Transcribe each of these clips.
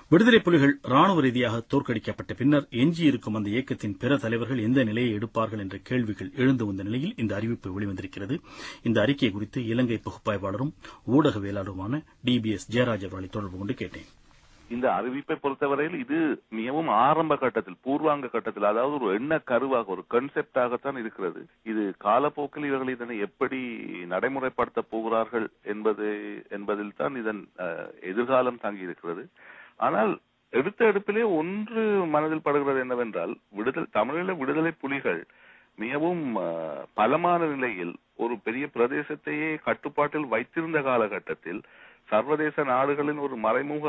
விடுதலை புலிகள் ராணுவ ரீதியாக தோற்கடிக்கப்பட்ட பின்னர் எஞ்சியிருக்கும் அந்த இயக்கத்தின் பிற தலைவர்கள் எந்த நிலையை எடுப்பார்கள் என்ற கேள்விகள் எழுந்து வந்த நிலையில் இந்த அறிவிப்பு வெளிவந்திருக்கிறது இந்த அறிக்கை குறித்து இலங்கை பகுப்பாய்வாளரும் ஊடகவியலாளருமான டி பி எஸ் ஜெயராஜ் அவர்களை தொடர்பு கொண்டு கேட்டேன் இந்த அறிவிப்பை பொறுத்தவரையில் இது மிகவும் ஆரம்ப கட்டத்தில் பூர்வாங்க கட்டத்தில் அதாவது ஒரு எண்ண கருவாக ஒரு கன்செப்டாகத்தான் இருக்கிறது இது காலப்போக்கில் இவர்கள் இதனை எப்படி நடைமுறைப்படுத்த போகிறார்கள் என்பது என்பதில் தான் இதன் அஹ், எதிர்காலம் தங்கி இருக்கிறது ஆனால் எடுத்த எடுப்பிலே ஒன்று மனதில் படுகிறது என்னவென்றால் விடுதலை தமிழீழ விடுதலை புலிகள் மிகவும் அஹ், பலமான நிலையில் ஒரு பெரிய பிரதேசத்தையே கட்டுப்பாட்டில் வைத்திருந்த காலகட்டத்தில் சர்வதேச நாடுகளின் ஒரு மறைமுக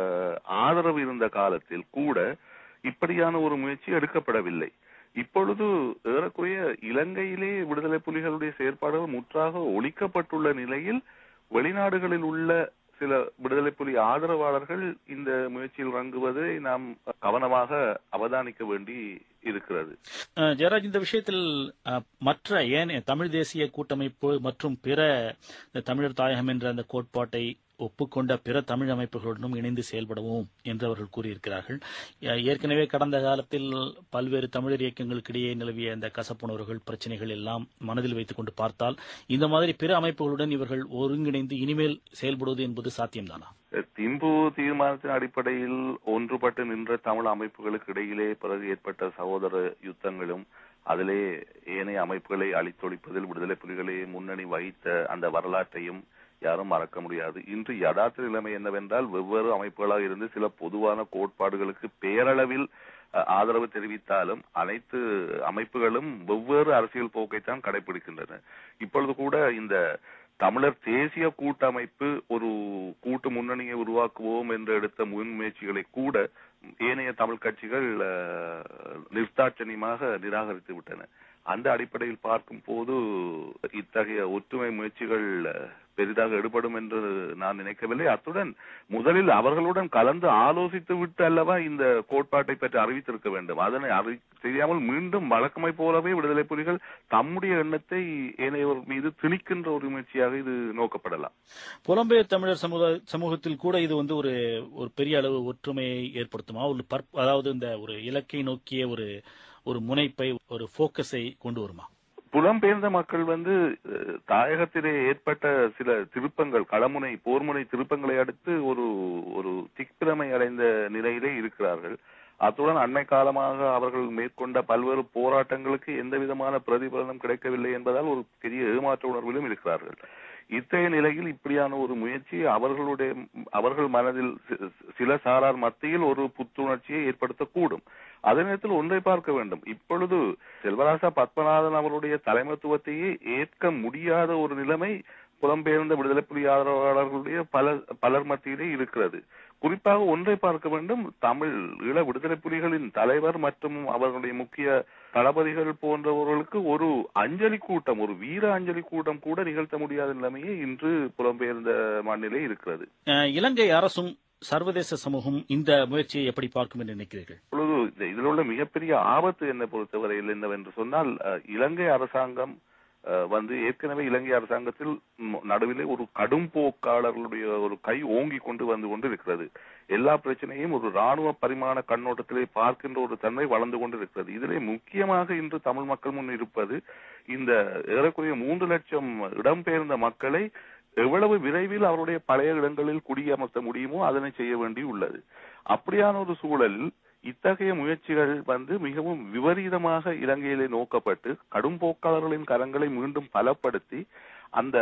ஆதரவு இருந்த காலத்தில் கூட இப்படியான ஒரு முயற்சி எடுக்கப்படவில்லை இப்பொழுது ஏறக்குறைய இலங்கையிலே விடுதலை புலிகளுடைய செயற்பாடுகள் முற்றாக ஒழிக்கப்பட்டுள்ள நிலையில் வெளிநாடுகளில் உள்ள சில விடுதலை புலி ஆதரவாளர்கள் இந்த முயற்சியில் இறங்குவதை நாம் கவனமாக அவதானிக்க வேண்டி இருக்கிறது அஹ், ஜெயராஜ் இந்த விஷயத்தில் அஹ், மற்ற ஏனைய தமிழ் தேசிய கூட்டமைப்பு மற்றும் பிற இந்த தமிழர் தாயகம் என்ற அந்த கோட்பாட்டை ஒப்புக்கொண்ட பிற தமிழ் அமைப்புகளுடனும் இணைந்து செயல்படவும் என்று அவர்கள் கூறியிருக்கிறார்கள் அஹ், ஏற்கனவே கடந்த காலத்தில் பல்வேறு தமிழர் இயக்கங்களுக்கிடையே நிலவிய இந்த கசப்புணர்வுகள் பிரச்சனைகள் எல்லாம் மனதில் வைத்துக் கொண்டு பார்த்தால் இந்த மாதிரி பிற அமைப்புகளுடன் இவர்கள் ஒருங்கிணைந்து இனிமேல் செயல்படுவது என்பது சாத்தியம்தானா திம்பு தீர்மானத்தின் அடிப்படையில் ஒன்றுபட்டு நின்ற தமிழ் அமைப்புகளுக்கு இடையிலே பிறகு ஏற்பட்ட சகோதர யுத்தங்களும் அதிலே ஏனைய அமைப்புகளை அழித்தொழிப்பதில் விடுதலை புலிகளை முன்னணி வகித்த அந்த வரலாற்றையும் யாரும் மறக்க முடியாது இன்று யதார்த்த நிலைமை என்னவென்றால் வெவ்வேறு அமைப்புகளாக இருந்து சில பொதுவான கோட்பாடுகளுக்கு பேரளவில் அஹ், ஆதரவு தெரிவித்தாலும் அனைத்து அமைப்புகளும் வெவ்வேறு அரசியல் போக்கைத்தான் கடைபிடிக்கின்றன இப்பொழுது கூட இந்த தமிழர் தேசிய கூட்டமைப்பு ஒரு கூட்டு முன்னணியை உருவாக்குவோம் என்று எடுத்த முன்முயற்சிகளை கூட ஏனைய தமிழ் கட்சிகள் அஹ், நிர்தாட்சணியமாக நிராகரித்து விட்டன அந்த அடிப்படையில் பார்க்கும் போது இத்தகைய ஒற்றுமை முயற்சிகள் அஹ், பெரிதாக எடுபடும் என்று நான் நினைக்கவில்லை அத்துடன் முதலில் அவர்களுடன் கலந்து ஆலோசித்து விட்டு அல்லவா இந்த கோட்பாட்டை பற்றி அறிவித்திருக்க வேண்டும் அதனை அறி தெரியாமல் மீண்டும் வழக்கமை போலவே விடுதலை புலிகள் தம்முடைய எண்ணத்தை ஏனையோர் மீது திணிக்கின்ற ஒரு முயற்சியாக இது நோக்கப்படலாம் புலம்பெயர் தமிழர் சமூக சமூகத்தில் கூட இது வந்து ஒரு ஒரு பெரிய அளவு ஒற்றுமையை ஏற்படுத்துமா ஒரு பற்- அதாவது இந்த ஒரு இலக்கை நோக்கிய ஒரு ஒரு முனைப்பை ஒரு போக்கஸை கொண்டு வருமா புலம்பெயர்ந்த மக்கள் வந்து அஹ், தாயகத்திலே ஏற்பட்ட சில திருப்பங்கள் களமுனை போர்முனை திருப்பங்களை அடுத்து ஒரு ஒரு திக்பிரமை அடைந்த நிலையிலே இருக்கிறார்கள் அத்துடன் அண்மை காலமாக அவர்கள் மேற்கொண்ட பல்வேறு போராட்டங்களுக்கு எந்த விதமான பிரதிபலனும் கிடைக்கவில்லை என்பதால் ஒரு பெரிய ஏமாற்ற உணர்விலும் இருக்கிறார்கள் இத்தகைய நிலையில் இப்படியான ஒரு முயற்சி அவர்களுடைய அவர்கள் மனதில் சி- சில சாரார் மத்தியில் ஒரு புத்துணர்ச்சியை ஏற்படுத்தக்கூடும் அதே நேரத்தில் ஒன்றை பார்க்க வேண்டும் இப்பொழுது செல்வராசா பத்மநாதன் அவருடைய தலைமைத்துவத்தையே ஏற்க முடியாத ஒரு நிலைமை புலம்பெயர்ந்த விடுதலை புலி ஆதரவாளர்களுடைய பல பலர் மத்தியிலே இருக்கிறது குறிப்பாக ஒன்றை பார்க்க வேண்டும் தமிழ் ஈழ விடுதலை புலிகளின் தலைவர் மற்றும் அவர்களுடைய முக்கிய தளபதிகள் போன்றவர்களுக்கு ஒரு அஞ்சலி கூட்டம் ஒரு வீர அஞ்சலி கூட்டம் கூட நிகழ்த்த முடியாத நிலைமையே இன்று புலம்பெயர்ந்த மண்ணிலே இருக்கிறது அஹ், இலங்கை அரசும் சர்வதேச சமூகம் இந்த முயற்சியை எப்படி பார்க்கும் என்று நினைக்கிறீர்கள் இப்பொழுது இந்த இதில் உள்ள மிகப்பெரிய ஆபத்து என்னை பொறுத்தவரையில் என்னவென்று சொன்னால் அஹ், இலங்கை அரசாங்கம் அஹ், வந்து ஏற்கனவே இலங்கை அரசாங்கத்தில் ம், நடுவிலே ஒரு கடும் போக்காளர்களுடைய ஒரு கை ஓங்கி கொண்டு வந்து கொண்டு இருக்கிறது எல்லா பிரச்சனையும் ஒரு ராணுவ பரிமாண கண்ணோட்டத்திலே பார்க்கின்ற ஒரு தன்மை வளர்ந்து கொண்டு இருக்கிறது இதிலே முக்கியமாக இன்று தமிழ் மக்கள் முன் இருப்பது இந்த ஏறக்குறைய மூன்று லட்சம் இடம்பெயர்ந்த மக்களை எவ்வளவு விரைவில் அவருடைய பழைய இடங்களில் குடியமர்த்த முடியுமோ அதனை செய்ய வேண்டி உள்ளது அப்படியான ஒரு சூழலில் இத்தகைய முயற்சிகள் வந்து மிகவும் விபரீதமாக இலங்கையிலே நோக்கப்பட்டு கடும் போக்காளர்களின் கரங்களை மீண்டும் பலப்படுத்தி அந்த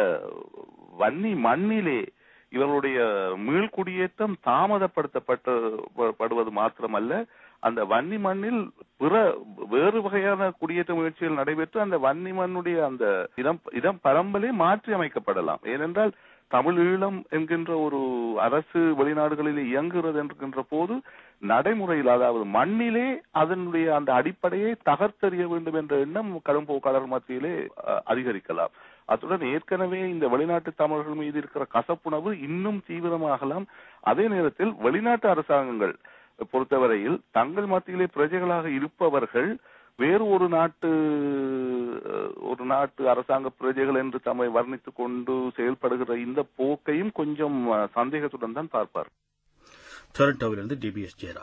வன்னி மண்ணிலே இவர்களுடைய மீள்குடியேற்றம் தாமதப்படுத்தப்பட்டு ப- படுவது மாத்திரமல்ல அந்த வன்னி மண்ணில் பிற வேறு வகையான குடியேற்ற முயற்சிகள் நடைபெற்று அந்த வன்னி மண்ணுடைய அந்த இடம் இடம் பரம்பலே மாற்றி அமைக்கப்படலாம் ஏனென்றால் தமிழ் ஈழம் என்கின்ற ஒரு அரசு வெளிநாடுகளில் இயங்குகிறது என்கின்ற போது நடைமுறையில் அதாவது மண்ணிலே அதனுடைய அந்த அடிப்படையை தகர்த்தெறிய வேண்டும் என்ற எண்ணம் கடும்போக்காளர் மத்தியிலே அஹ், அதிகரிக்கலாம் அத்துடன் ஏற்கனவே இந்த வெளிநாட்டு தமிழர்கள் மீது இருக்கிற கசப்புணர்வு இன்னும் தீவிரமாகலாம் அதே நேரத்தில் வெளிநாட்டு அரசாங்கங்கள் பொறுத்தவரையில் தங்கள் மத்தியிலே பிரஜைகளாக இருப்பவர்கள் வேறு ஒரு நாட்டு அஹ், ஒரு நாட்டு அரசாங்க பிரஜைகள் என்று தம்மை வர்ணித்துக் கொண்டு செயல்படுகிற இந்த போக்கையும் கொஞ்சம் அஹ், சந்தேகத்துடன் தான் பார்ப்பார் டொரண்டோவிலிருந்து டிபிஎஸ் ஜெயராஜ்